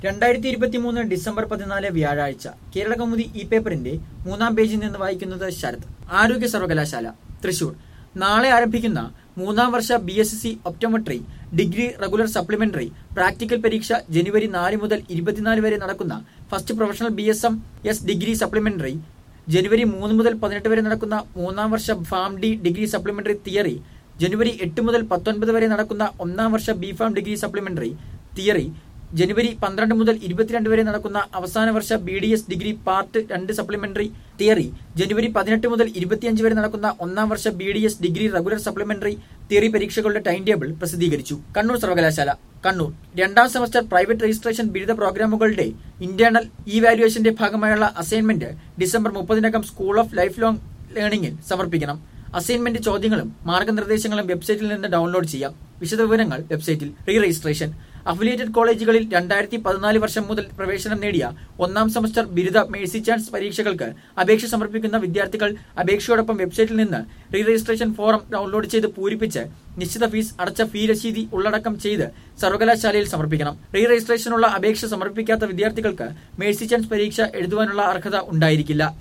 രണ്ടായിരത്തി ഇരുപത്തി മൂന്ന് ഡിസംബർ പതിനാല് വ്യാഴാഴ്ച കേരള കൗമുദി ഇ പേപ്പറിന്റെ മൂന്നാം പേജിൽ നിന്ന് വായിക്കുന്നത് ശരത് ആരോഗ്യ സർവകലാശാല തൃശൂർ നാളെ ആരംഭിക്കുന്ന മൂന്നാം വർഷ B S C optometry degree regular supplementary practical പരീക്ഷ ജനുവരി നാല് മുതൽ ഇരുപത്തിനാല് വരെ നടക്കുന്ന first professional B S M S degree supplementary ജനുവരി മൂന്ന് മുതൽ പതിനെട്ട് വരെ നടക്കുന്ന മൂന്നാം വർഷ pharm D degree supplementary theory ജനുവരി എട്ട് മുതൽ പത്തൊൻപത് വരെ നടക്കുന്ന ഒന്നാം വർഷ B pharm degree supplementary theory ജനുവരി പന്ത്രണ്ട് മുതൽ ഇരുപത്തിരണ്ട് വരെ നടക്കുന്ന അവസാന വർഷ B D S degree part രണ്ട് സപ്ലിമെന്ററി തിയറി ജനുവരി പതിനെട്ട് മുതൽ ഇരുപത്തിയഞ്ച് വരെ നടക്കുന്ന ഒന്നാം വർഷ B D S degree regular supplementary theory പരീക്ഷകളുടെ ടൈം ടേബിൾ പ്രസിദ്ധീകരിച്ചു കണ്ണൂർ സർവകലാശാല കണ്ണൂർ രണ്ടാം സെമസ്റ്റർ പ്രൈവറ്റ് രജിസ്ട്രേഷൻ ബിരുദ പ്രോഗ്രാമുകളുടെ ഇന്റേണൽ ഇ വാല്യുവേഷന്റെ ഭാഗമായുള്ള അസൈൻമെന്റ് ഡിസംബർ മുപ്പതിനകം സ്കൂൾ ഓഫ് ലൈഫ് ലോങ് ലേണിംഗിൽ സമർപ്പിക്കണം അസൈൻമെന്റ് ചോദ്യങ്ങളും മാർഗനിർദ്ദേശങ്ങളും വെബ്സൈറ്റിൽ നിന്ന് ഡൗൺലോഡ് ചെയ്യാം വിശദവിവരങ്ങൾ വെബ്സൈറ്റിൽ റീ രജിസ്ട്രേഷൻ അഫിലിയേറ്റഡ് കോളേജുകളിൽ രണ്ടായിരത്തി പതിനാല് വർഷം മുതൽ പ്രവേശനം നേടിയ ഒന്നാം സെമസ്റ്റർ ബിരുദ മേഴ്സി ചാൻസ് പരീക്ഷകൾക്ക് അപേക്ഷ സമർപ്പിക്കുന്ന വിദ്യാർത്ഥികൾ അപേക്ഷയോടൊപ്പം വെബ്സൈറ്റിൽ നിന്ന് റീ രജിസ്ട്രേഷൻ ഫോറം ഡൗൺലോഡ് ചെയ്ത് പൂരിപ്പിച്ച് നിശ്ചിത ഫീസ് അടച്ച ഫീ രശീതി ഉള്ളടക്കം ചെയ്ത് സർവകലാശാലയിൽ സമർപ്പിക്കണം റീ രജിസ്ട്രേഷനുള്ള അപേക്ഷ സമർപ്പിക്കാത്ത വിദ്യാർത്ഥികൾക്ക് മേഴ്സി ചാൻസ് പരീക്ഷ എഴുതുവാനുള്ള അർഹത ഉണ്ടായിരിക്കില്ല